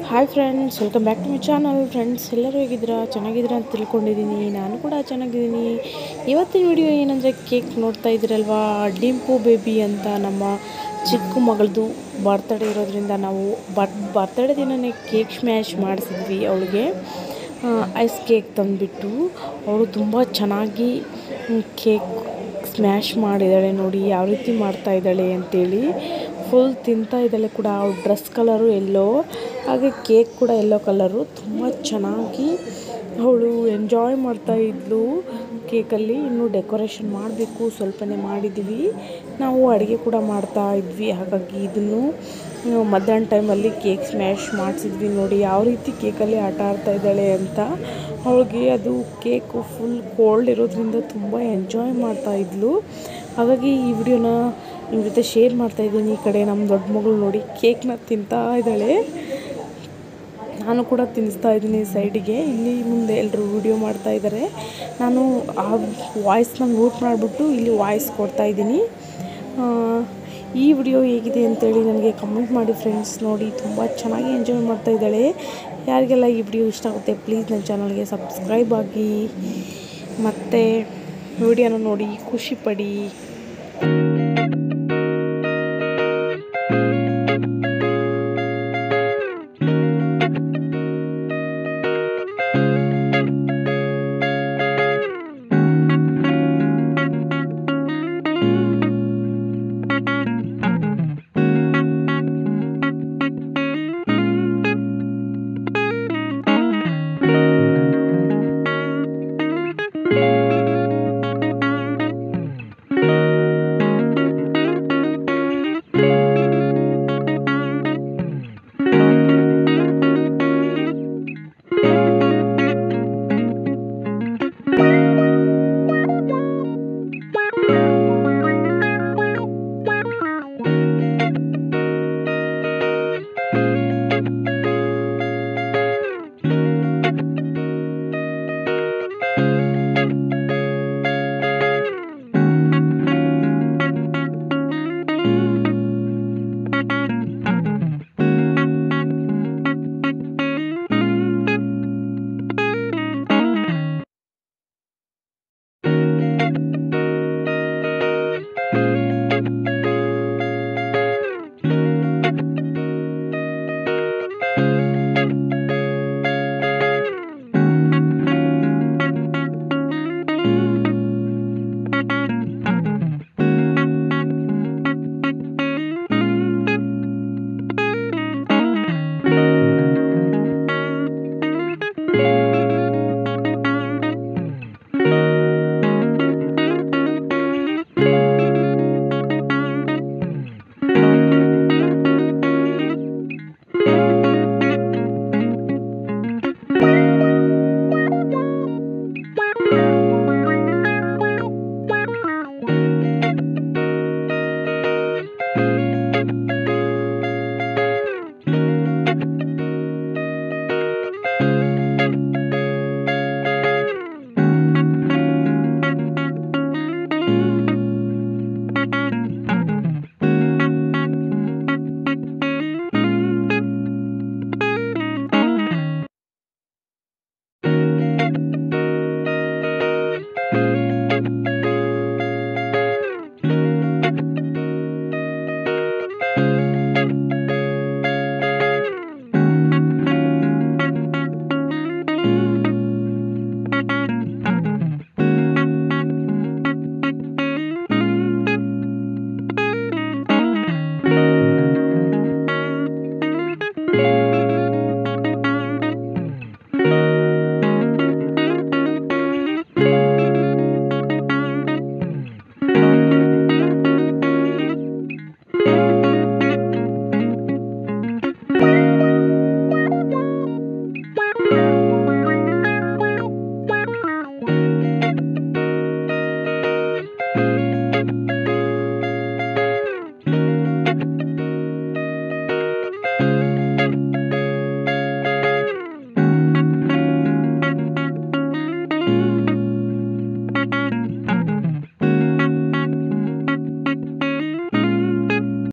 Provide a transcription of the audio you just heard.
hi friends welcome back to my channel friends ಎಲ್ಲರೂ ಹೇಗಿದ್ದೀರಾ ಚೆನ್ನಾಗಿದ್ದೀರಾ ಅಂತ ತಿಳ್ಕೊಂಡಿದ್ದೀನಿ ನಾನು ಕೂಡ ಚೆನ್ನಾಗಿದ್ದೀನಿ ಇವತ್ತಿನ ವಿಡಿಯೋ ಏನಂದರೆ ಕೇಕ್ ನೋಡ್ತಾ ಇದ್ದೀರಲ್ವಾ ಡಿಂಪು ಬೇಬಿ ಅಂತ ನಮ್ಮ ಚಿಕ್ಕ ಮಗಳದು ಬರ್ತಡೇ ಇರೋದ್ರಿಂದ ನಾವು ಬರ್ ಬರ್ತಡೇ ದಿನವೇ ಕೇಕ್ ಸ್ಮ್ಯಾಶ್ ಮಾಡಿಸಿದ್ವಿ ಅವಳಿಗೆ ಐಸ್ ಕೇಕ್ ತಂದುಬಿಟ್ಟು ಅವಳು ತುಂಬ ಚೆನ್ನಾಗಿ ಕೇಕ್ ಸ್ಮ್ಯಾಶ್ ಮಾಡಿದ್ದಾಳೆ ನೋಡಿ ಯಾವ ರೀತಿ ಮಾಡ್ತಾ ಇದ್ದಾಳೆ ಅಂತೇಳಿ ಫುಲ್ ತಿಂತಾ ಇದ್ದಾಳೆ ಕೂಡ ಅವಳ ಡ್ರೆಸ್ ಕಲರು ಎಲ್ಲೋ ಹಾಗೆ ಕೇಕ್ ಕೂಡ ಎಲ್ಲೋ ಕಲರು ತುಂಬ ಚೆನ್ನಾಗಿ ಅವಳು ಎಂಜಾಯ್ ಮಾಡ್ತಾ ಇದ್ಲು ಕೇಕಲ್ಲಿ ಇನ್ನೂ ಡೆಕೋರೇಷನ್ ಮಾಡಬೇಕು ಸ್ವಲ್ಪನೇ ಮಾಡಿದ್ವಿ ನಾವು ಅಡುಗೆ ಕೂಡ ಮಾಡ್ತಾ ಇದ್ವಿ ಹಾಗಾಗಿ ಇದನ್ನು ಮಧ್ಯಾಹ್ನ ಟೈಮಲ್ಲಿ ಕೇಕ್ ಸ್ಮ್ಯಾಶ್ ಮಾಡಿಸಿದ್ವಿ ನೋಡಿ ಯಾವ ರೀತಿ ಕೇಕಲ್ಲಿ ಆಟ ಆಡ್ತಾ ಇದ್ದಾಳೆ ಅಂತ ಅವಳಿಗೆ ಅದು ಕೇಕು ಫುಲ್ ಕೋಲ್ಡ್ ಇರೋದ್ರಿಂದ ತುಂಬ ಎಂಜಾಯ್ ಮಾಡ್ತಾ ಇದ್ಲು ಹಾಗಾಗಿ ಈ ವಿಡಿಯೋನ ನಿಮ್ಮ ಜೊತೆ ಶೇರ್ ಮಾಡ್ತಾ ಇದ್ದೀನಿ ಈ ಕಡೆ ನಮ್ಮ ದೊಡ್ಡ ಮಗಳು ನೋಡಿ ಕೇಕ್ನ ತಿಂತಾ ಇದ್ದಾಳೆ ನಾನು ಕೂಡ ತಿನ್ನಿಸ್ತಾ ಇದ್ದೀನಿ ಸೈಡಿಗೆ ಇಲ್ಲಿ ಮುಂದೆ ಎಲ್ಲರೂ ವಿಡಿಯೋ ಮಾಡ್ತಾ ಇದ್ದಾರೆ ನಾನು ಆ ವಾಯ್ಸ್ನ ಮ್ಯೂಟ್ ಮಾಡಿಬಿಟ್ಟು ಇಲ್ಲಿ ವಾಯ್ಸ್ ಕೊಡ್ತಾ ಇದ್ದೀನಿ ಈ ವಿಡಿಯೋ ಹೇಗಿದೆ ಅಂತೇಳಿ ನನಗೆ ಕಮೆಂಟ್ ಮಾಡಿ ಫ್ರೆಂಡ್ಸ್ ನೋಡಿ ತುಂಬ ಚೆನ್ನಾಗಿ ಎಂಜಾಯ್ ಮಾಡ್ತಾ ಇದ್ದಾಳೆ ಯಾರಿಗೆಲ್ಲ ಈ ವಿಡಿಯೋ ಇಷ್ಟ ಆಗುತ್ತೆ ಪ್ಲೀಸ್ ನನ್ನ ಚಾನಲ್ಗೆ ಸಬ್ಸ್ಕ್ರೈಬ್ ಆಗಿ ಮತ್ತು ವಿಡಿಯೋನ ನೋಡಿ ಖುಷಿ ಪಡಿ